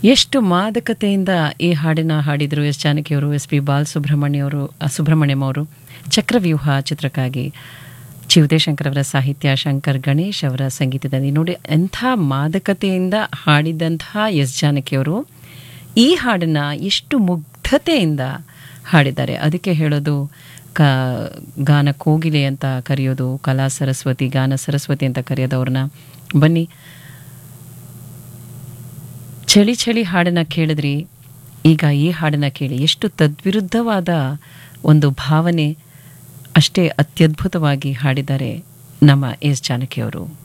ಎಷ್ಟು ಮಾದಕತೆಯಿಂದ ಈ ಹಾಡಿನ ಹಾಡಿದರು ಎಸ್ ಜಾನಕಿಯವರು ಎಸ್ ಪಿ ಬಾಲಸುಬ್ರಹ್ಮಣ್ಯವರು ಸುಬ್ರಹ್ಮಣ್ಯಂ ಅವರು ಚಕ್ರವ್ಯೂಹ ಚಿತ್ರಕ್ಕಾಗಿ ಚಿ ಉದಯಶಂಕರ್ ಅವರ ಸಾಹಿತ್ಯ ಶಂಕರ್ ಗಣೇಶ್ ಅವರ ಸಂಗೀತದಲ್ಲಿ ನೋಡಿ ಎಂಥ ಮಾದಕತೆಯಿಂದ ಹಾಡಿದಂತಹ ಎಸ್ ಜಾನಕಿಯವರು ಈ ಹಾಡನ್ನು ಎಷ್ಟು ಮುಗ್ಧತೆಯಿಂದ ಹಾಡಿದ್ದಾರೆ ಅದಕ್ಕೆ ಹೇಳೋದು ಕ ಗಾನ ಕೋಗಿಲೆ ಅಂತ ಕರೆಯೋದು ಕಲಾ ಸರಸ್ವತಿ ಗಾನ ಸರಸ್ವತಿ ಅಂತ ಕರೆಯೋದು ಅವ್ರನ್ನ ಬನ್ನಿ ಚಳಿ ಚಳಿ ಹಾಡನ್ನ ಕೇಳಿದ್ರಿ ಈಗ ಈ ಹಾಡನ್ನ ಕೇಳಿ ಎಷ್ಟು ತದ್ವಿರುದ್ಧವಾದ ಒಂದು ಭಾವನೆ ಅಷ್ಟೇ ಅತ್ಯದ್ಭುತವಾಗಿ ಹಾಡಿದ್ದಾರೆ ನಮ್ಮ ಎಸ್ ಜಾನಕಿಯವರು